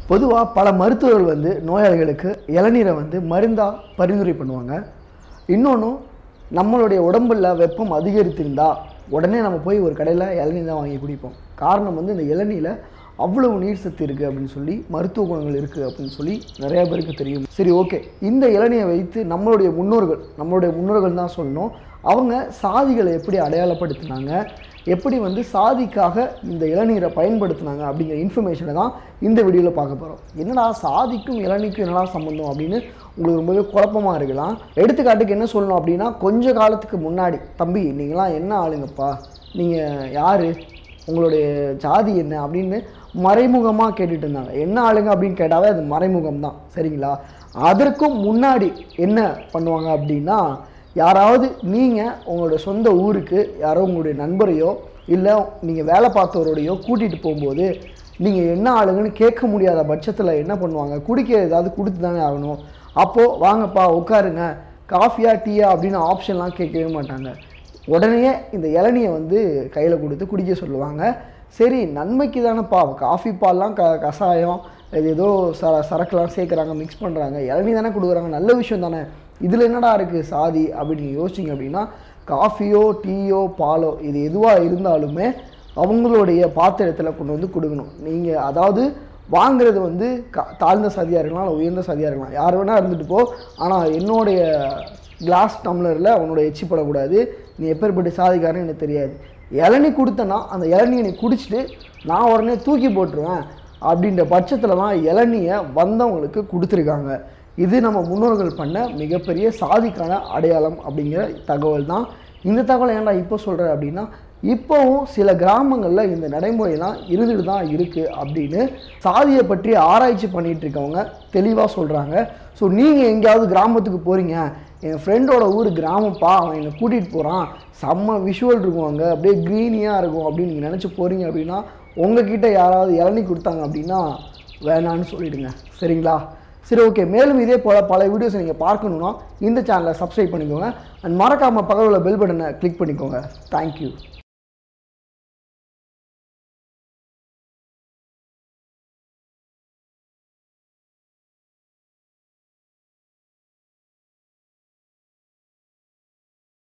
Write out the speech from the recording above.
பொதுவாக பல மருத்துவர்கள் வந்து நோயாளிகளுக்கு இளநீரை வந்து மருந்தாக பரிந்துரை பண்ணுவாங்க இன்னொன்றும் நம்மளுடைய உடம்புல வெப்பம் அதிகரித்திருந்தா உடனே நம்ம போய் ஒரு கடையில் இளநீர் தான் வாங்கி குடிப்போம் காரணம் வந்து இந்த இளநீரில் அவ்வளவு நீர் சத்து இருக்குது அப்படின்னு சொல்லி மருத்துவ குணங்கள் இருக்குது அப்படின்னு சொல்லி நிறைய பேருக்கு தெரியும் சரி ஓகே இந்த இளநியை வைத்து நம்மளுடைய முன்னோர்கள் நம்மளுடைய முன்னோர்கள் தான் சொல்லணும் அவங்க சாதிகளை எப்படி அடையாளப்படுத்தினாங்க எப்படி வந்து சாதிக்காக இந்த இளநீரை பயன்படுத்தினாங்க அப்படிங்கிற இன்ஃபர்மேஷனை தான் இந்த வீடியோவில் பார்க்க போகிறோம் என்னடா சாதிக்கும் இளநீக்கும் என்னடா சம்மந்தம் அப்படின்னு உங்களுக்கு ரொம்பவே குழப்பமாக இருக்கலாம் எடுத்துக்காட்டுக்கு என்ன சொல்லணும் அப்படின்னா கொஞ்ச காலத்துக்கு முன்னாடி தம்பி நீங்களாம் என்ன ஆளுங்கப்பா நீங்கள் யார் உங்களுடைய ஜாதி என்ன அப்படின்னு மறைமுகமாக கேட்டுட்டு இருந்தாங்க என்ன ஆளுங்க அப்படின்னு கேட்டாவே அது மறைமுகம் தான் சரிங்களா அதற்கும் முன்னாடி என்ன பண்ணுவாங்க அப்படின்னா யாராவது நீங்கள் உங்களோட சொந்த ஊருக்கு யாரோ உங்களுடைய நண்பரையோ இல்லை நீங்கள் வேலை பார்த்தவரோடையோ கூட்டிகிட்டு போகும்போது நீங்கள் என்ன ஆளுங்கன்னு கேட்க முடியாத பட்சத்தில் என்ன பண்ணுவாங்க குடிக்க ஏதாவது கொடுத்து தானே ஆகணும் அப்போது வாங்கப்பா உட்காருங்க காஃபியா டீயா அப்படின்னு ஆப்ஷன்லாம் கேட்கவே மாட்டாங்க உடனே இந்த இளநியை வந்து கையில் கொடுத்து குடிக்க சொல்லுவாங்க சரி நன்மைக்கு தானேப்பா காஃபி பால்லாம் க கஷாயம் இது ஏதோ ச சரக்குலாம் சேர்க்குறாங்க மிக்ஸ் பண்ணுறாங்க இளநீ தானே கொடுக்குறாங்க நல்ல விஷயம் தானே இதில் என்னடா இருக்குது சாதி அப்படின்னு யோசிச்சிங்க அப்படின்னா காஃபியோ டீயோ பாலோ இது எதுவாக இருந்தாலுமே அவங்களுடைய பாத்திரத்தில் கொண்டு வந்து கொடுக்கணும் நீங்கள் அதாவது வாங்குறது வந்து க தாழ்ந்த சாதியாக இருக்கலாம் இல்லை உயர்ந்த சாதியாக இருக்கலாம் யார் வேணால் இருந்துட்டு போ ஆனால் என்னுடைய கிளாஸ் டம்ளரில் அவனோட எச்சி படக்கூடாது நீ எப்பேற்பட்ட சாதிக்காரன்னு எனக்கு தெரியாது இளநீ கொடுத்தனா அந்த இளநியை நீ குடிச்சிட்டு நான் உடனே தூக்கி போட்டுருவேன் அப்படின்ற பட்சத்தில் தான் இளநியை வந்தவங்களுக்கு கொடுத்துருக்காங்க இது நம்ம முன்னோர்கள் பண்ண மிகப்பெரிய சாதிக்கான அடையாளம் அப்படிங்கிற தகவல் தான் இந்த தகவலை ஏன்டா இப்போ சொல்கிறேன் அப்படின்னா இப்போவும் சில கிராமங்களில் இந்த நடைமுறையெல்லாம் இருந்துட்டு தான் இருக்குது அப்படின்னு சாதியை பற்றி ஆராய்ச்சி பண்ணிட்டு இருக்கவங்க தெளிவாக சொல்கிறாங்க ஸோ நீங்கள் எங்கேயாவது கிராமத்துக்கு போகிறீங்க என் ஃப்ரெண்டோட ஊர் கிராமப்பா அவன் என்னை கூட்டிகிட்டு போகிறான் செம்ம விஷுவல் இருக்கும் அங்கே அப்படியே க்ரீனியாக இருக்கும் அப்படின்னு நீங்கள் நினச்சி போகிறீங்க அப்படின்னா உங்ககிட்ட யாராவது இளநீ கொடுத்தாங்க அப்படின்னா வேணான்னு சொல்லிடுங்க சரிங்களா சரி ஓகே மேலும் இதே போல் பல வீடியோஸ் நீங்கள் பார்க்கணுன்னா இந்த சேனலை சப்ஸ்கிரைப் பண்ணிக்கோங்க அண்ட் மறக்காமல் பக்கத்தில் பெல் பட்டனை கிளிக் பண்ணிக்கோங்க தேங்க்யூ